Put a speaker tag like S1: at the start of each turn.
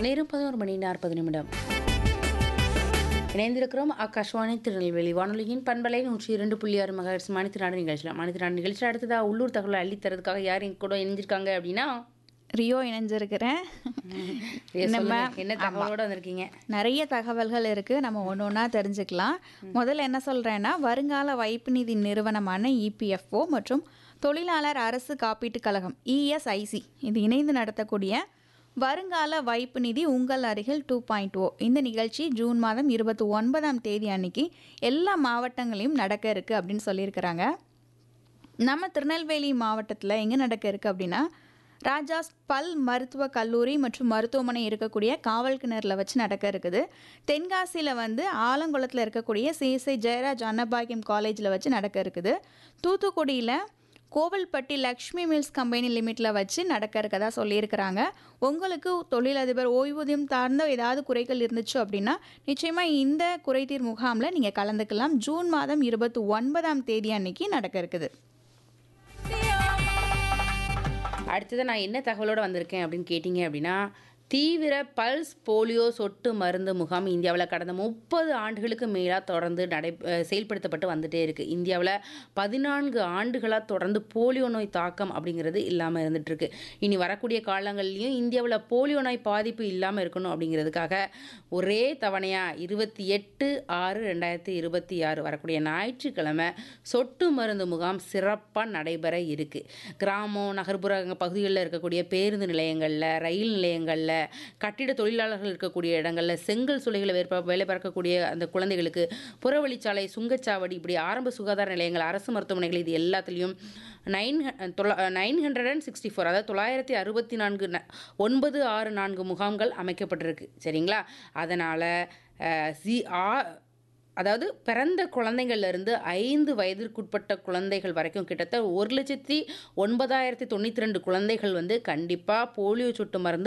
S1: நேரம் பதினோரு மணி நாற்பது நிமிடம் இணைந்திருக்கிறோம் ஆகாஷ்வாணி திருநெல்வேலி வானொலியின் பண்பலை நூற்றி இரண்டு புள்ளி ஆறு மகர்ஸ் மணித்திராடு நிகழ்ச்சியில் மணித்திராடு நிகழ்ச்சியில் அடுத்ததா உள்ளூர் தகவலை அள்ளி தரதுக்காக யார் எங்க கூட இணைஞ்சிருக்காங்க அப்படின்னா
S2: ரியோ இணைஞ்சிருக்கிறேன்
S1: ஏ,
S2: நம்ம
S1: சொல்லுங்க, என்ன தகவலோட வந்திருக்கீங்க
S2: நிறைய தகவல்கள் இருக்குது நம்ம ஒன்று ஒன்றா தெரிஞ்சுக்கலாம் முதல்ல என்ன சொல்கிறேன்னா வருங்கால வைப்பு நிதி நிறுவனமான இபிஎஃப்ஓ மற்றும் தொழிலாளர் அரசு காப்பீட்டுக் கழகம் இஎஸ்ஐசி இது இணைந்து நடத்தக்கூடிய வருங்கால வைப்பு நிதி உங்கள் அருகில் டூ பாயிண்ட் ஓ இந்த நிகழ்ச்சி ஜூன் மாதம் இருபத்தி ஒன்பதாம் தேதி அன்னைக்கு எல்லா மாவட்டங்களையும் நடக்க இருக்குது அப்படின்னு சொல்லியிருக்கிறாங்க நம்ம திருநெல்வேலி மாவட்டத்தில் எங்கே நடக்க இருக்குது அப்படின்னா ராஜாஸ் பல் மருத்துவக் கல்லூரி மற்றும் மருத்துவமனை இருக்கக்கூடிய காவல் கிணறுல வச்சு நடக்க இருக்குது தென்காசியில் வந்து ஆலங்குளத்தில் இருக்கக்கூடிய சிஎஸ்ஐ ஜெயராஜ் அன்னபாகியம் காலேஜில் வச்சு நடக்க இருக்குது தூத்துக்குடியில் கோவில்பட்டி லக்ஷ்மி மில்ஸ் கம்பெனி லிமிட்டில் வச்சு நடக்க இருக்கதா சொல்லியிருக்கிறாங்க உங்களுக்கு தொழிலதிபர் ஓய்வூதியம் சார்ந்த ஏதாவது குறைகள் இருந்துச்சு அப்படின்னா நிச்சயமாக இந்த குறைதீர் முகாமில் நீங்கள் கலந்துக்கலாம் ஜூன் மாதம் இருபத்தி ஒன்பதாம் தேதி அன்னைக்கு நடக்க இருக்குது
S1: அடுத்தது நான் என்ன தகவலோட வந்திருக்கேன் அப்படின்னு கேட்டிங்க அப்படின்னா தீவிர பல்ஸ் போலியோ சொட்டு மருந்து முகாம் இந்தியாவில் கடந்த முப்பது ஆண்டுகளுக்கு மேலாக தொடர்ந்து நடை அஹ் செயல்படுத்தப்பட்டு வந்துட்டே இருக்குது இந்தியாவில் பதினான்கு ஆண்டுகளாக தொடர்ந்து போலியோ நோய் தாக்கம் அப்படிங்கிறது இல்லாமல் இருந்துகிட்ருக்கு இனி வரக்கூடிய காலங்கள்லையும் இந்தியாவில் போலியோ நோய் பாதிப்பு இல்லாமல் இருக்கணும் அப்படிங்கிறதுக்காக ஒரே தவணையாக இருபத்தி எட்டு ஆறு ரெண்டாயிரத்தி இருபத்தி ஆறு வரக்கூடிய ஞாயிற்றுக்கிழமை சொட்டு மருந்து முகாம் சிறப்பாக நடைபெற இருக்குது கிராமம் நகர்ப்புற பகுதிகளில் இருக்கக்கூடிய பேருந்து நிலையங்களில் ரயில் நிலையங்களில் கட்டிட தொழிலாளர்கள் இருக்கக்கூடிய இடங்களில் செங்கல் சூளைகளை வேற்ப வேலை பார்க்கக்கூடிய அந்த குழந்தைகளுக்கு புறவழிச்சாலை சுங்கச்சாவடி இப்படி ஆரம்ப சுகாதார நிலையங்கள் அரசு மருத்துவமனைகள் இது எல்லாத்துலேயும் nine nine hundred and sixty four அதாவது தொள்ளாயிரத்தி அறுபத்தி நான்கு ந- ஒன்பது ஆறு நான்கு முகாம்கள் அமைக்கப்பட்டிருக்கு சரிங்களா அதனால் சி ஆ அதாவது பிறந்த குழந்தைங்கள்ல இருந்து ஐந்து வயதிற்குட்பட்ட குழந்தைகள் வரைக்கும் கிட்டத்தட்ட ஒரு லட்சத்தி ஒன்பதாயிரத்தி தொண்ணூற்றி ரெண்டு குழந்தைகள் வந்து கண்டிப்பாக போலியோ சொட்டு மருந்து